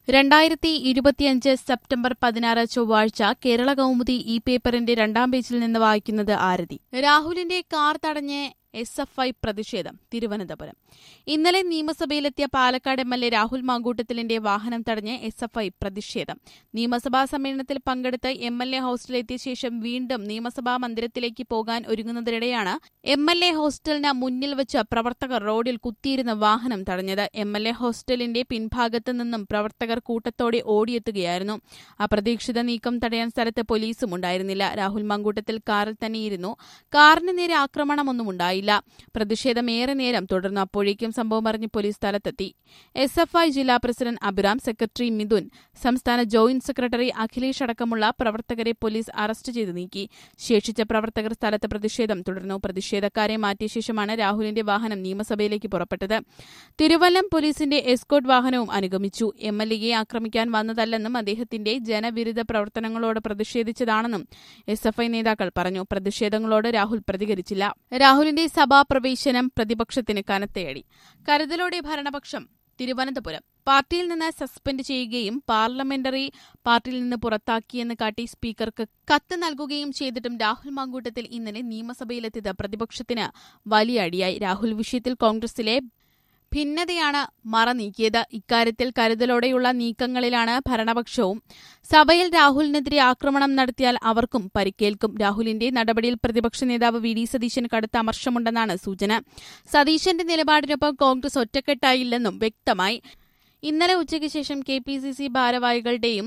രണ്ടായിരത്തി ഇരുപത്തിയഞ്ച് സെപ്റ്റംബർ പതിനാറ് ചൊവ്വാഴ്ച കേരള കൗമുദി ഈ പേപ്പറിന്റെ രണ്ടാം പേജിൽ നിന്ന് വായിക്കുന്നത് ആരതി രാഹുലിന്റെ കാർ തടഞ്ഞ് എസ് എഫ് ഐ പ്രതിഷേധം തിരുവനന്തപുരം ഇന്നലെ നിയമസഭയിലെത്തിയ Palakkad M L A Rahul മാങ്കൂട്ടത്തിലിന്റെ വാഹനം തടഞ്ഞ് എസ് എഫ് ഐ പ്രതിഷേധം നിയമസഭാ സമ്മേളനത്തിൽ പങ്കെടുത്ത് എം എൽ എ ഹോസ്റ്റലിലെത്തിയ ശേഷം വീണ്ടും നിയമസഭാ മന്ദിരത്തിലേക്ക് പോകാൻ ഒരുങ്ങുന്നതിനിടെയാണ് എം എൽ എ ഹോസ്റ്റലിന് മുന്നിൽ വെച്ച് പ്രവർത്തകർ റോഡിൽ കുത്തിയിരുന്ന വാഹനം തടഞ്ഞത് എം എൽ എ ഹോസ്റ്റലിന്റെ പിൻഭാഗത്ത് നിന്നും പ്രവർത്തകർ കൂട്ടത്തോടെ ഓടിയെത്തുകയായിരുന്നു അപ്രതീക്ഷിത നീക്കം തടയാൻ സ്ഥലത്ത് പോലീസും ഉണ്ടായിരുന്നില്ല രാഹുൽ മങ്കൂട്ടത്തിൽ കാറിൽ തന്നെയിരുന്നു കാറിന് നേരെ ആക്രമണമൊന്നും ഉണ്ടായില്ല പ്രതിഷേധം ഏറെ നേരം തുടർന്നു അപ്പോഴേക്കും സംഭവം അറിഞ്ഞ് പോലീസ് സ്ഥലത്തെത്തി എസ് എഫ് ഐ ജില്ലാ പ്രസിഡന്റ് അബിറാം സെക്രട്ടറി മിഥുൻ സംസ്ഥാന ജോയിന്റ് സെക്രട്ടറി അഖിലേഷ് അടക്കമുള്ള പ്രവർത്തകരെ പോലീസ് അറസ്റ്റ് ചെയ്ത് നീക്കി ശേഷിച്ച പ്രവർത്തകർ സ്ഥലത്ത് പ്രതിഷേധം തുടർന്നു പ്രതിഷേധക്കാരെ മാറ്റിയ ശേഷമാണ് രാഹുലിന്റെ വാഹനം നിയമസഭയിലേക്ക് പുറപ്പെട്ടത് തിരുവല്ലം പോലീസിന്റെ എസ്കോട്ട് വാഹനവും അനുഗമിച്ചു എം എൽ എയെ ആക്രമിക്കാൻ വന്നതല്ലെന്നും അദ്ദേഹത്തിന്റെ ജനവിരുദ്ധ പ്രവർത്തനങ്ങളോട് പ്രതിഷേധിച്ചതാണെന്നും എസ് എഫ് ഐ നേതാക്കൾ പറഞ്ഞു പ്രതിഷേധങ്ങളോട് രാഹുൽ പ്രതികരിച്ചില്ല രാഹുലിന്റെ സഭാപ്രവേശനം പ്രതിപക്ഷത്തിന് കനത്തയടി കരുതലോടെ ഭരണപക്ഷം തിരുവനന്തപുരം പാർട്ടിയിൽ നിന്ന് സസ്പെൻഡ് ചെയ്യുകയും പാർലമെന്ററി പാർട്ടിയിൽ നിന്ന് പുറത്താക്കിയെന്ന് കാട്ടി സ്പീക്കർക്ക് കത്ത് നൽകുകയും ചെയ്തിട്ടും രാഹുൽ മാങ്കൂട്ടത്തിൽ ഇന്നലെ നിയമസഭയിലെത്തിയത് പ്രതിപക്ഷത്തിന് വലിയ അടിയായി രാഹുൽ വിഷയത്തിൽ കോൺഗ്രസിലെ ഭിന്നതയാണ് മറ നീക്കിയത് ഇക്കാര്യത്തിൽ കരുതലോടെയുള്ള നീക്കങ്ങളിലാണ് ഭരണപക്ഷവും സഭയിൽ രാഹുലിനെതിരെ ആക്രമണം നടത്തിയാൽ അവർക്കും പരിക്കേൽക്കും രാഹുലിന്റെ നടപടിയിൽ പ്രതിപക്ഷ നേതാവ് വി ഡി സതീശന് കടുത്ത അമർഷമുണ്ടെന്നാണ് സൂചന സതീശന്റെ നിലപാടിനൊപ്പം കോൺഗ്രസ് ഒറ്റക്കെട്ടായില്ലെന്നും വ്യക്തമായി ഇന്നലെ ഉച്ചയ്ക്ക് ശേഷം കെ പി സി സി ഭാരവാഹികളുടെയും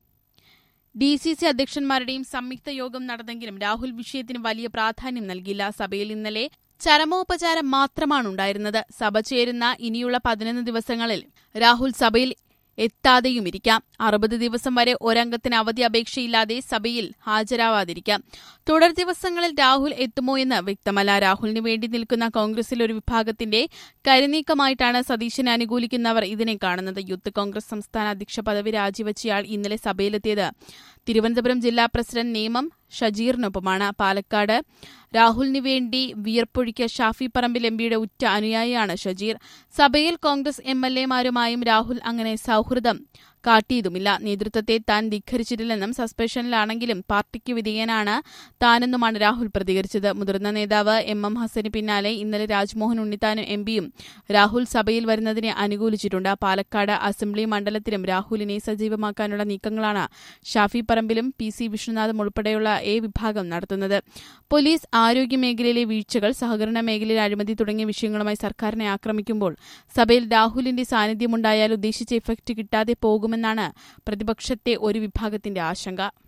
ഡി സി സി അധ്യക്ഷന്മാരുടെയും സംയുക്ത യോഗം നടന്നെങ്കിലും രാഹുൽ വിഷയത്തിന് വലിയ പ്രാധാന്യം നൽകിയില്ല സഭയിൽ ഇന്നലെ ചരമോപചാരം മാത്രമാണ് ഉണ്ടായിരുന്നത് സഭ ചേരുന്ന ഇനിയുള്ള പതിനൊന്ന് ദിവസങ്ങളിൽ രാഹുൽ സഭയിൽ എത്താതെയുമിരിക്കാം അറുപത് ദിവസം വരെ ഒരംഗത്തിന് അവധി അപേക്ഷയില്ലാതെ സഭയിൽ ഹാജരാവാതിരിക്കാം തുടർ ദിവസങ്ങളിൽ രാഹുൽ എത്തുമോ എന്ന് വ്യക്തമല്ല രാഹുലിന് വേണ്ടി നിൽക്കുന്ന കോൺഗ്രസിൽ ഒരു വിഭാഗത്തിന്റെ കരുനീക്കമായിട്ടാണ് സതീശനെ അനുകൂലിക്കുന്നവർ ഇതിനെ കാണുന്നത് യൂത്ത് കോൺഗ്രസ് സംസ്ഥാന അധ്യക്ഷ പദവി രാജിവെച്ചയാൾ ഇന്നലെ സഭയിലെത്തിയത് തിരുവനന്തപുരം ജില്ലാ പ്രസിഡന്റ് നേമം ഷജീറിനൊപ്പമാണ് പാലക്കാട് രാഹുലിന് വേണ്ടി വിയർപ്പൊഴുക്കിയ ഷാഫി പറമ്പിൽ എംപിയുടെ ഉറ്റ അനുയായിയാണ് ഷജീർ സഭയിൽ കോൺഗ്രസ് എം എൽ എമാരുമായും രാഹുൽ അങ്ങനെ സൌഹൃദം കാട്ടിയതുമില്ല നേതൃത്വത്തെ താൻ ധിഖരിച്ചിട്ടില്ലെന്നും സസ്പെൻഷനിലാണെങ്കിലും പാർട്ടിക്ക് വിധേയനാണ് താനെന്നുമാണ് രാഹുൽ പ്രതികരിച്ചത് മുതിർന്ന നേതാവ് എം എം ഹസന് പിന്നാലെ ഇന്നലെ രാജ്മോഹൻ ഉണ്ണിത്താനും എം പിയും രാഹുൽ സഭയിൽ വരുന്നതിനെ അനുകൂലിച്ചിട്ടുണ്ട് പാലക്കാട് അസംബ്ലി മണ്ഡലത്തിലും രാഹുലിനെ സജീവമാക്കാനുള്ള നീക്കങ്ങളാണ് ഷാഫി പറമ്പിലും പി സി വിഷ്ണുനാഥും ഉൾപ്പെടെയുള്ള എ വിഭാഗം നടത്തുന്നത് പോലീസ് ആരോഗ്യ മേഖലയിലെ വീഴ്ചകൾ സഹകരണ മേഖലയിലെ അഴിമതി തുടങ്ങിയ വിഷയങ്ങളുമായി സർക്കാരിനെ ആക്രമിക്കുമ്പോൾ സഭയിൽ രാഹുലിന്റെ സാന്നിധ്യമുണ്ടായാൽ ഉദ്ദേശിച്ച ഇഫക്റ്റ് കിട്ടാതെ പോകുമെന്നാണ് പ്രതിപക്ഷത്തെ ഒരു വിഭാഗത്തിന്റെ ആശങ്ക